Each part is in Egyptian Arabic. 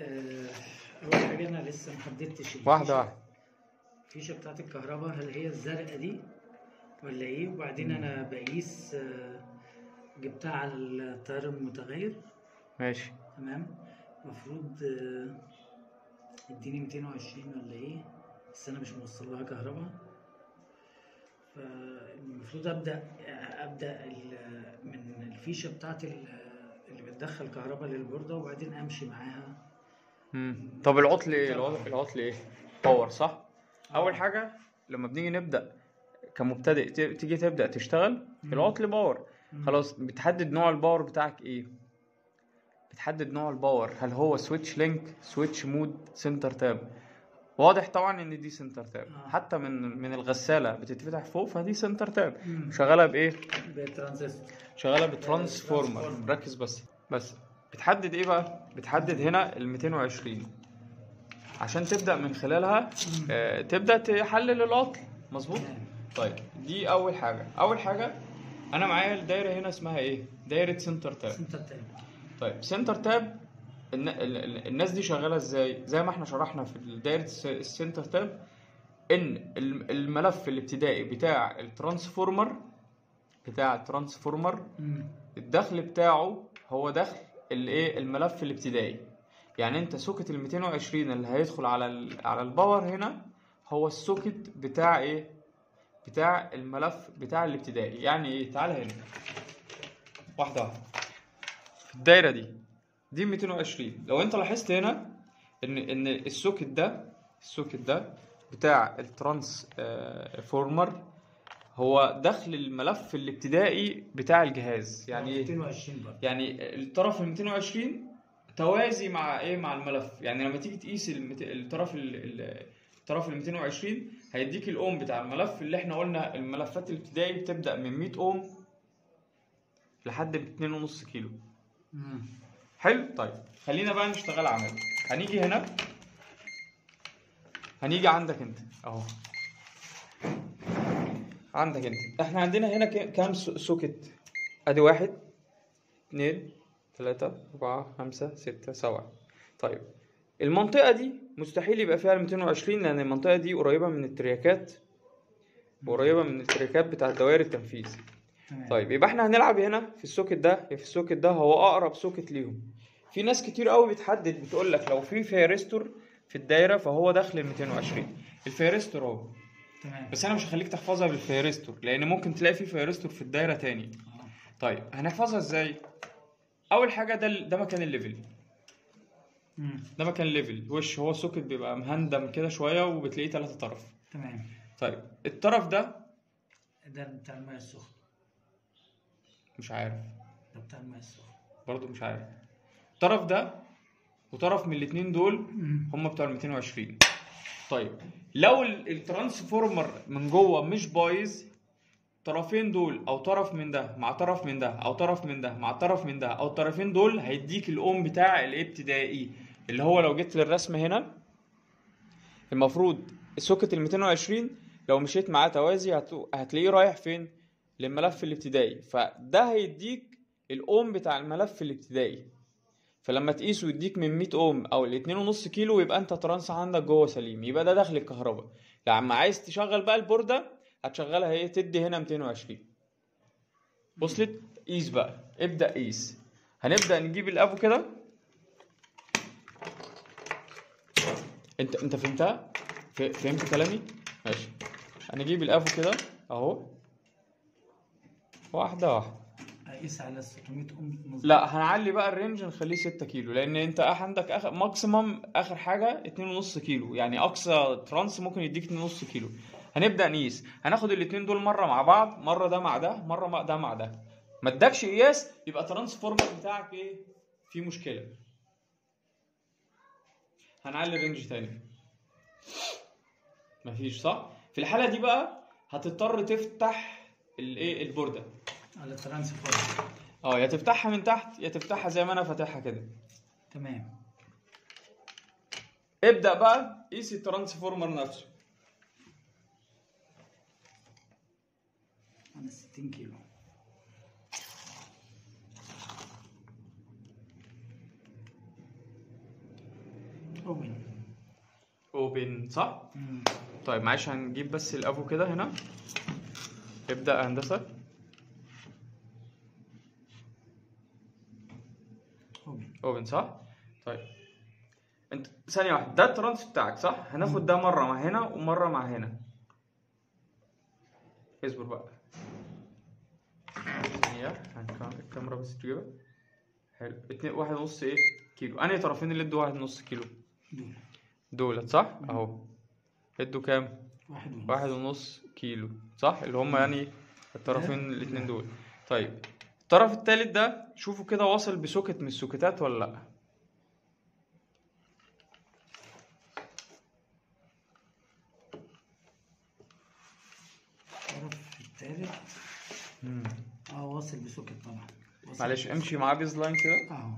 آه، اول حاجه انا لسه محددتش الفيشة- واحدة واحدة الفيشه بتاعت الكهرباء هل هي الزرقاء دي ولا ايه وبعدين انا بقيس آه، جبتها على التيار المتغير ماشي تمام المفروض آه، يديني 220 ولا ايه بس انا مش موصل لها كهرباء فالمفروض ابدا ابدا ال- من الفيشه بتاعت ال- اللي بتدخل كهرباء للبورده وبعدين امشي معاها مم. طب العطل ايه العطل, العطل ايه باور صح اول حاجه لما بنيجي نبدا كمبتدئ ت- تيجي تبدا تشتغل مم. العطل باور مم. خلاص بتحدد نوع الباور بتاعك ايه بتحدد نوع الباور هل هو سويتش لينك سويتش مود سنتر تاب واضح طبعا ان دي سنتر تاب آه. حتى من من الغساله بتتفتح فوق فدي سنتر تاب مم. شغاله بايه بالترانزستور شغاله بترانسفورمر ترانسفورمر. ركز بس بس بتحدد ايه بقى بتحدد هنا ال 220 عشان تبدا من خلالها آه تبدا تحلل العطل مظبوط تمام. طيب دي اول حاجه اول حاجه انا معايا الدايره هنا اسمها ايه دايره سنتر تاب سنتر تاب طيب سنتر تاب الن- ال- ال- الناس دي شغاله ازاي زي ما احنا شرحنا في دايره الس- السنتر تاب ان الم- الملف الابتدائي بتاع الترانسفورمر بتاع الترانسفورمر مم. الدخل بتاعه هو دخل الايه الملف الابتدائي يعني انت سوكت ال 220 اللي هيدخل على ال على الباور هنا هو السوكت بتاع ايه بتاع الملف بتاع الابتدائي يعني ايه تعال هنا واحده واحده في الدايره دي دي 220 لو انت لاحظت هنا ان ان السوكت ده السوكت ده بتاع الترانس آه، فورمر هو دخل الملف الابتدائي بتاع الجهاز يعني ايه 220 برضه يعني الطرف ال 220 توازي مع ايه مع الملف يعني لما تيجي تقيس المت... الطرف ال... ال- الطرف ال 220 هيديك الاوم بتاع الملف اللي احنا قلنا الملفات الابتدائي بتبدا من 100 اوم لحد ب 2.5 كيلو مم. حلو طيب خلينا بقى نشتغل عملي هنيجي هنا هنيجي عندك انت اهو عندك انت احنا عندنا هنا ك- كام سو- سوكت ادي واحد اتنين تلاتة اربعة خمسة ستة سبعة طيب المنطقة دي مستحيل يبقى فيها ال 220 لأن المنطقة دي قريبة من الترياكات وقريبة من الترياكات بتاع دوائر التنفيذ تمام. طيب يبقى احنا هنلعب هنا في السوكت ده في السوكت ده هو اقرب سوكت ليهم في ناس كتير قوي بتحدد بتقول لك لو في فيرستور في الدايره فهو داخل ال 220 الفيرستور اهو تمام بس انا مش هخليك تحفظها بالفيرستور لان ممكن تلاقي في فيرستور في الدايره تاني آه. طيب هنحفظها ازاي اول حاجه ده ده مكان الليفل مم. ده مكان الليفل وش هو سوكت بيبقى مهندم كده شويه وبتلاقيه ثلاثة طرف تمام طيب الطرف ده ده بتاع الماء السخن مش عارف ده بتاع الماء السخن برضو مش عارف الطرف ده وطرف من الاتنين دول مم. هم بتوع ال 220 طيب لو ال- الترانسفورمر من جوه مش بايظ الطرفين دول او طرف من ده مع طرف من ده او طرف من ده مع طرف من ده او الطرفين دول هيديك الاوم بتاع الابتدائي اللي هو لو جيت للرسم هنا المفروض السوكت ال 220 لو مشيت معاه توازي هتو- هتلاقيه رايح فين للملف الابتدائي فده هيديك الاوم بتاع الملف الابتدائي فلما تقيسه يديك من 100 اوم او ال 2.5 كيلو يبقى انت ترانس عندك جوه سليم يبقى ده داخل الكهرباء لما عايز تشغل بقى البورده هتشغلها هي تدي هنا 220 وصلت قيس بقى ابدا قيس هنبدا نجيب الافو كده انت انت فهمتها ف- فهمت كلامي ماشي هنجيب الافو كده اهو واحده واحده اقيس على 600 ام مظبوط. لا هنعلي بقى الرينج نخليه 6 كيلو لان انت أخ- عندك اخر ماكسيمم اخر حاجه 2.5 كيلو يعني اقصى ترانس ممكن يديك 2.5 كيلو هنبدا نقيس هناخد الاثنين دول مره مع بعض مره ده مع ده مره مع ده مع ده ما ادكش قياس يبقى ترانسفورمر بتاعك ايه في مشكله هنعلي الرينج تاني مفيش صح في الحاله دي بقى هتضطر تفتح الايه البورده على الترانسفورمر اه يا تفتحها من تحت يا تفتحها زي ما انا فاتحها كده تمام ابدا بقى قيس الترانسفورمر نفسه على 60 كيلو اوبن اوبن صح طيب معلش هنجيب بس الافو كده هنا ابدا يا هندسه اوبن اوبن صح طيب انت ثانيه واحده ده الترانس بتاعك صح هناخد ده مره مع هنا ومره مع هنا اصبر بقى ثانيه هنكمل الكاميرا بس تجيبها حلو اتنين واحد ونص ايه كيلو انهي طرفين اللي ادوا واحد ونص كيلو دول دولت صح اهو ادوا كام واحد ونص واحد ونص كيلو صح اللي هم يعني الطرفين الاتنين دول طيب الطرف التالت ده شوفوا كده واصل بسوكت من السوكتات ولا لا الطرف التالت اه واصل بسوكت طبعا واصل معلش امشي معاه بيز لاين كده اهو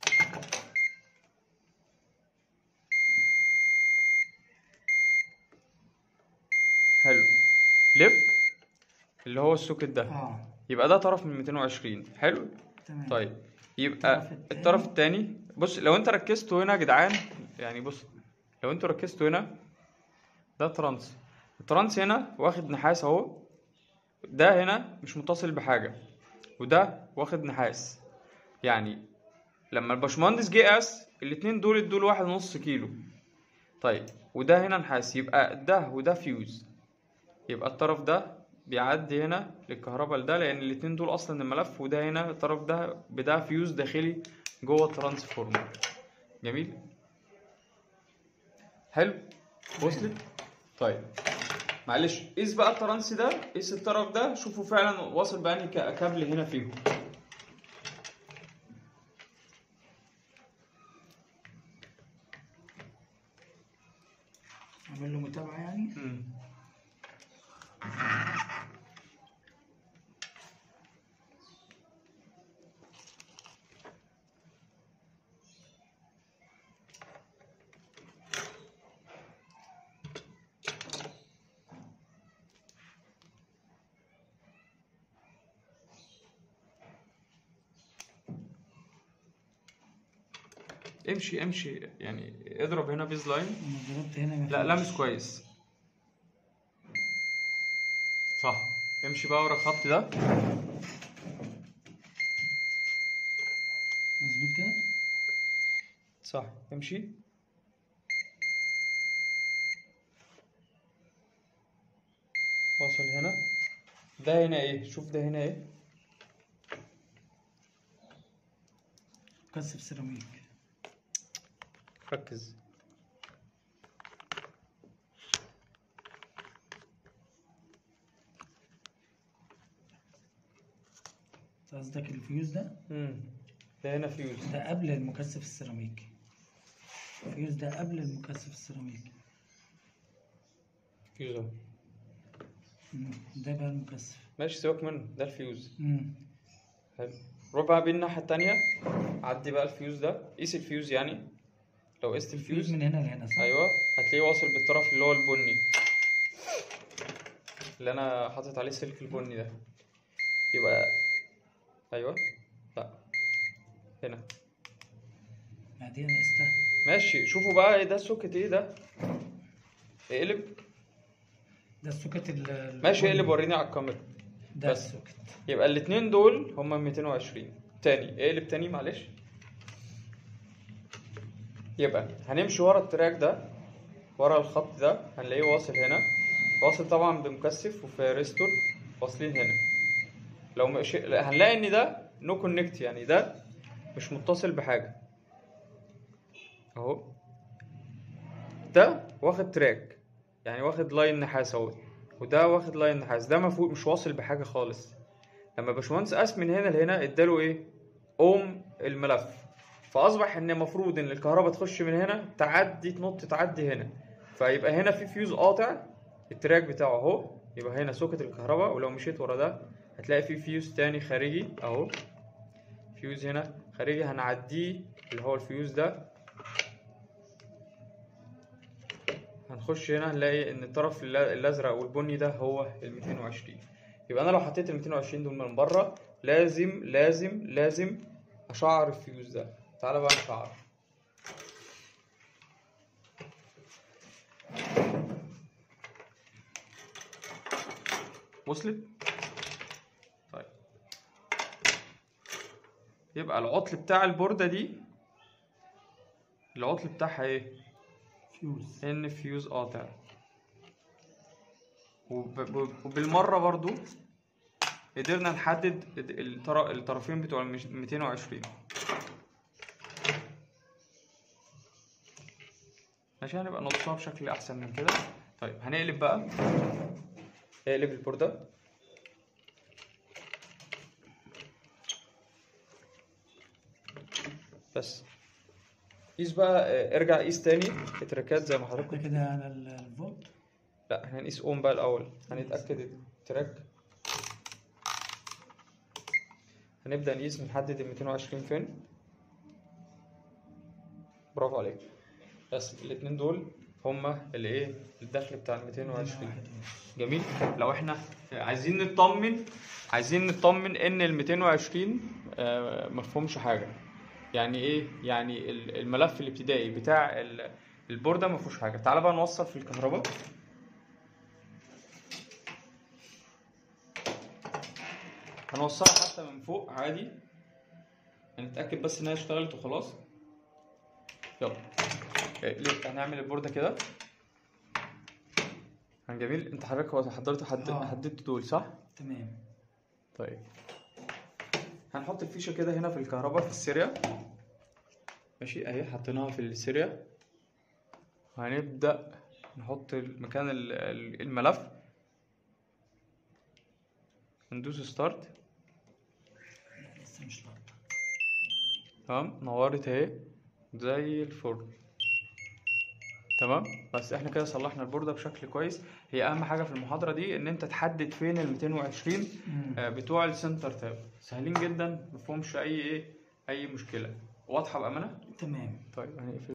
حلو لف اللي هو السوكت ده اه يبقى ده طرف من 220 حلو تمام طيب يبقى الطرف التاني. الطرف التاني بص لو انت ركزتوا هنا يا جدعان يعني بص لو انتوا ركزتوا هنا ده ترانس الترانس هنا واخد نحاس اهو ده هنا مش متصل بحاجة وده واخد نحاس يعني لما الباشمهندس جه قاس الاتنين دول ادوا له واحد ونص كيلو طيب وده هنا نحاس يبقى ده وده فيوز يبقى الطرف ده بيعدي هنا للكهرباء لده لان الاتنين دول اصلا الملف وده هنا الطرف ده بده فيوز داخلي جوه الترانسفورمر جميل حلو وصلت طيب معلش قيس بقى الترانس ده قيس الطرف ده شوفوا فعلا واصل بأنهي ك- كابل هنا فيهم اعمل له متابعه يعني امشي امشي يعني اضرب هنا بيز لاين انا ضربت هنا لا لمس كويس صح امشي بقى ورا الخط ده مظبوط كده صح امشي واصل هنا ده هنا ايه شوف ده هنا ايه مكثف سيراميك ركز أنت قصدك الفيوز ده امم ده هنا فيوز ده قبل المكثف السيراميك الفيوز ده قبل المكثف السيراميك فيوز اهو مم. ده بقى المكثف ماشي سيبك منه ده الفيوز مم. حلو روح بقى بين الناحية التانية عدي بقى الفيوز ده قيس الفيوز يعني لو قست الفيوز الفيوز من هنا لهنا صح؟ ايوه هتلاقيه واصل بالطرف اللي هو البني اللي انا حاطط عليه السلك البني ده يبقى ايوه لا هنا ما دي انا قستها ماشي شوفوا بقى ايه ده السوكت ايه ده اقلب ده السوكت ال- ال- ماشي اقلب وريني على الكاميرا ده بس. السوكت يبقى الاتنين دول هما 220 تاني اقلب تاني معلش يبقى هنمشي ورا التراك ده ورا الخط ده هنلاقيه واصل هنا واصل طبعا بمكثف وفيرستور واصلين هنا لو مش... لا، هنلاقي ان ده نو كونكت يعني ده مش متصل بحاجه اهو ده واخد تراك يعني واخد لاين نحاس اهو وده واخد لاين نحاس ده مفهوم مش واصل بحاجه خالص لما باشمهندس قاس من هنا لهنا اداله ايه اوم الملف فاصبح ان المفروض ان الكهرباء تخش من هنا تعدي تنط تعدي هنا فيبقى هنا في فيوز قاطع التراك بتاعه اهو يبقى هنا سوكت الكهرباء ولو مشيت ورا ده هتلاقي في فيوز تاني خارجي اهو فيوز هنا خارجي هنعديه اللي هو الفيوز ده هنخش هنا هنلاقي ان الطرف الل- الازرق والبني ده هو ال 220 يبقى انا لو حطيت ال 220 دول من بره لازم لازم لازم اشعر الفيوز ده تعالى بقى نشعر وصلت طيب يبقى العطل بتاع البوردة دي العطل بتاعها ايه فيوز ان فيوز قاطع وب- ب- وبالمرة برضو قدرنا نحدد الطر- الطرفين بتوع ال 220 ماشي هنبقى نقصها بشكل احسن من كده طيب هنقلب بقى اقلب البوردة بس قيس بقى اه، ارجع قيس تاني التراكات زي ما حضرتك احنا كده على ال- الفولت لا احنا هنقيس اوم بقى الاول هنتاكد التراك هنبدا نقيس نحدد ال 220 فين برافو عليك بس الاتنين دول هما اللي ايه الدخل بتاع ال 220 جميل لو احنا عايزين نطمن عايزين نطمن ان ال 220 آه، مفهومش حاجه يعني ايه يعني ال- الملف الابتدائي بتاع ال- البورده مفيهوش حاجه تعال بقى نوصل في الكهرباء هنوصلها حتى من فوق عادي هنتاكد بس انها اشتغلت وخلاص يلا إيه، ليه هنعمل البورده كده كان جميل انت حضرتك هو حضرت حد... آه. حددت دول صح تمام طيب هنحط الفيشه كده هنا في الكهرباء في السيريا ماشي اهي حطيناها في السيريا وهنبدا نحط مكان ال- ال- الملف ندوس ستارت لسه مش لاقطه تمام نورت اهي زي الفل تمام بس احنا كده صلحنا البوردة بشكل كويس هي اهم حاجة في المحاضرة دي ان انت تحدد فين ال 220 آه، بتوع السنتر تاب سهلين جدا مفهومش اي ايه اي مشكلة واضحة بأمانة تمام طيب هنقفل